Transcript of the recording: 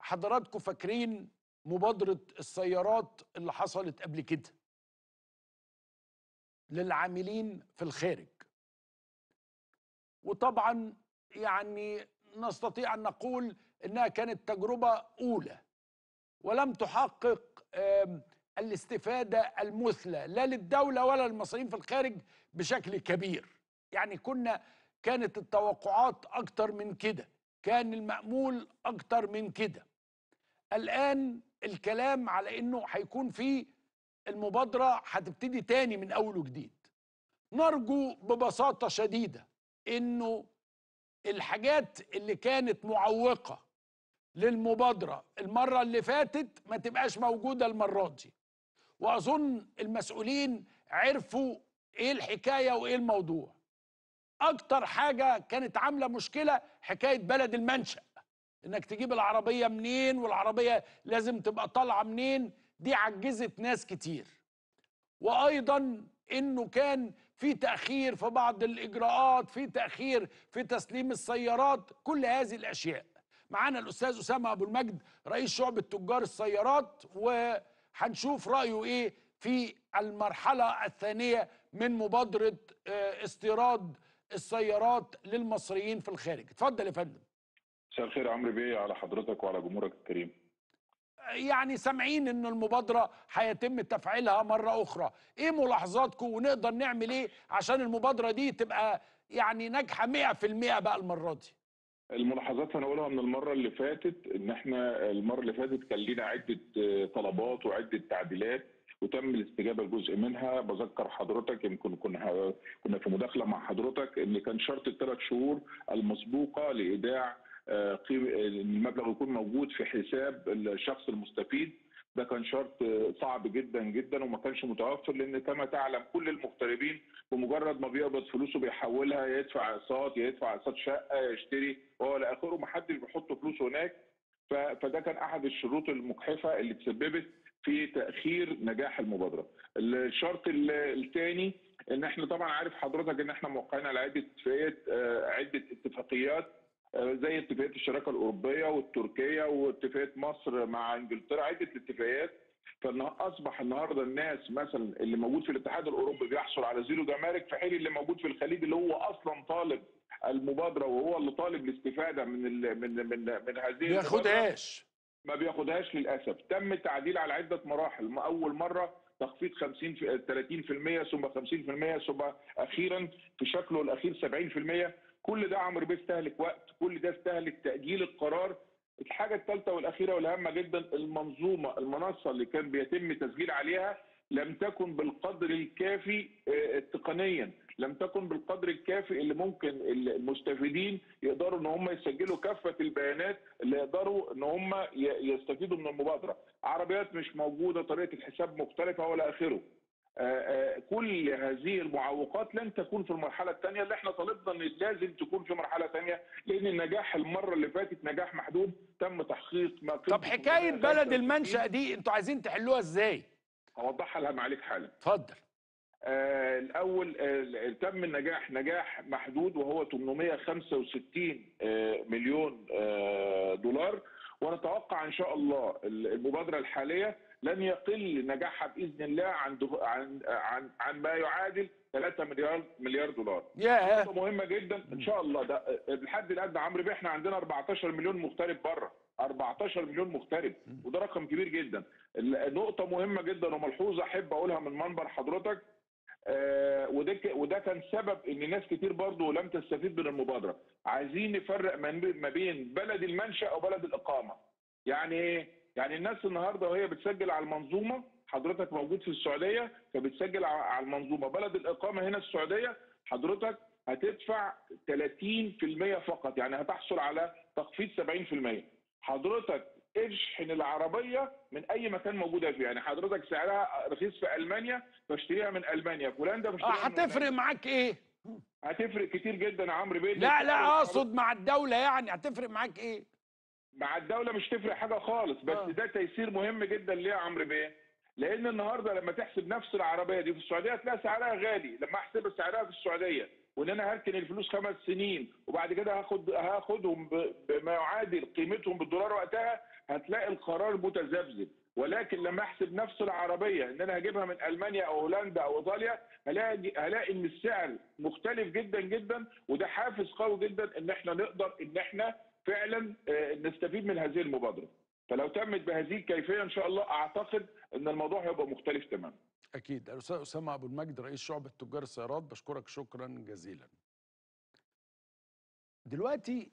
حضراتكم فاكرين مبادرة السيارات اللي حصلت قبل كده للعاملين في الخارج وطبعا يعني نستطيع أن نقول إنها كانت تجربة أولى ولم تحقق آم، الاستفادة المثلى لا للدولة ولا للمصريين في الخارج بشكل كبير يعني كنا كانت التوقعات أكتر من كده كان المأمول أكتر من كده الآن الكلام على إنه هيكون في المبادرة هتبتدي تاني من أول وجديد نرجو ببساطة شديدة إنه الحاجات اللي كانت معوقة للمبادرة المرة اللي فاتت ما تبقاش موجودة المرة دي وأظن المسؤولين عرفوا إيه الحكاية وإيه الموضوع أكتر حاجة كانت عاملة مشكلة حكاية بلد المنشأ إنك تجيب العربية منين والعربية لازم تبقى طالعة منين دي عجزت ناس كتير وايضا انه كان في تاخير في بعض الاجراءات في تاخير في تسليم السيارات كل هذه الاشياء معانا الاستاذ اسامه ابو المجد رئيس شعبه تجار السيارات وهنشوف رايه ايه في المرحله الثانيه من مبادره آه، استيراد السيارات للمصريين في الخارج اتفضل يا فندم مساء الخير يا عمرو بيه على حضرتك وعلى جمهورك الكريم يعني سامعين ان المبادره هيتم تفعيلها مره اخرى ايه ملاحظاتكم ونقدر نعمل ايه عشان المبادره دي تبقى يعني ناجحه 100% بقى المره دي الملاحظات هنقولها من المره اللي فاتت ان احنا المره اللي فاتت كان لينا عده آه، طلبات وعده تعديلات وتم الاستجابه لجزء منها بذكر حضرتك يمكن كنا كنا في مداخله مع حضرتك ان كان شرط الثلاث شهور المسبوقه لايداع آه، قيم المبلغ يكون موجود في حساب الشخص المستفيد ده كان شرط آه، صعب جدا جدا وما كانش متوفر لان كما تعلم كل المغتربين بمجرد ما بيقبض فلوسه بيحولها يا يدفع اقساط يا يدفع اقساط شقه يا يشتري والى اخره ما حدش بيحط فلوسه هناك ف- فده كان احد الشروط المجحفه اللي تسببت في تاخير نجاح المبادره. الشرط الثاني ان احنا طبعا عارف حضرتك ان احنا موقعين على عده اتفاقيات آه، عده اتفاقيات آه، زي اتفاقيه الشراكه الاوروبيه والتركيه واتفاقيه مصر مع انجلترا عده اتفاقيات فانه اصبح النهارده الناس مثلا اللي موجود في الاتحاد الاوروبي بيحصل على زيرو جمارك في حين اللي موجود في الخليج اللي هو اصلا طالب المبادره وهو اللي طالب الاستفاده من ال من من من هذه المبادرة بياخدهاش ما بياخدهاش للاسف تم التعديل على عده مراحل ما اول مره تخفيض 50 في 30% ثم 50% ثم اخيرا في شكله الاخير 70% كل ده عمرو بيستهلك وقت كل ده استهلك تاجيل القرار الحاجه الثالثه والاخيره والهامه جدا المنظومه المنصه اللي كان بيتم تسجيل عليها لم تكن بالقدر الكافي آه، تقنيا لم تكن بالقدر الكافي اللي ممكن المستفيدين يقدروا ان هم يسجلوا كافه البيانات اللي يقدروا ان هم ي- يستفيدوا من المبادره عربيات مش موجوده طريقه الحساب مختلفه ولا اخره آه، آه، كل هذه المعوقات لن تكون في المرحله الثانيه اللي احنا طالبنا ان لازم تكون في مرحله ثانيه لان النجاح المره اللي فاتت نجاح محدود تم تحقيق ما طب قيمته حكايه بلد 65. المنشا دي انتوا عايزين تحلوها ازاي هوضحها لها معاليك حالا اتفضل آه، الاول آه، تم النجاح نجاح محدود وهو 865 آه، مليون آه، دولار ونتوقع ان شاء الله المبادره الحاليه لن يقل نجاحها باذن الله عن دف- عن عن عن ما يعادل 3 مليار مليار دولار. ياه نقطة مهمة جدا ان شاء الله ده الحد الادنى عمرو بيه احنا عندنا 14 مليون مغترب بره 14 مليون مغترب وده رقم كبير جدا النقطة مهمة جدا وملحوظة احب اقولها من منبر حضرتك آه وده ك- وده كان سبب ان ناس كتير برضه لم تستفيد من المبادرة عايزين نفرق ما- ما بين بلد المنشأ وبلد الإقامة يعني ايه؟ يعني الناس النهارده وهي بتسجل على المنظومة حضرتك موجود في السعودية فبتسجل ع- على المنظومة بلد الإقامة هنا السعودية حضرتك هتدفع 30% فقط يعني هتحصل على تخفيض 70% حضرتك اشحن العربيه من اي مكان موجوده فيه يعني حضرتك سعرها رخيص في المانيا فاشتريها من المانيا هولندا اه فاشتريها من هتفرق هولندا. معاك ايه هتفرق كتير جدا يا عمرو بيه لا لا اقصد مع الدوله يعني هتفرق معاك ايه مع الدوله مش تفرق حاجه خالص بس آه. ده تيسير مهم جدا ليه يا عمرو بيه لان النهارده لما تحسب نفس العربيه دي في السعوديه هتلاقي سعرها غالي لما احسب سعرها في السعوديه وان انا هركن الفلوس خمس سنين وبعد كده هاخد هاخدهم ب- بما يعادل قيمتهم بالدولار وقتها هتلاقي القرار متذبذب ولكن لما احسب نفس العربيه ان انا هجيبها من المانيا او هولندا او ايطاليا هلاقي هلاقي ان السعر مختلف جدا جدا وده حافز قوي جدا ان احنا نقدر ان احنا فعلا آه، نستفيد من هذه المبادره فلو تمت بهذه الكيفيه ان شاء الله اعتقد ان الموضوع هيبقى مختلف تماما اكيد الاستاذ اسامه ابو المجد رئيس شعبه تجار السيارات بشكرك شكرا جزيلا دلوقتي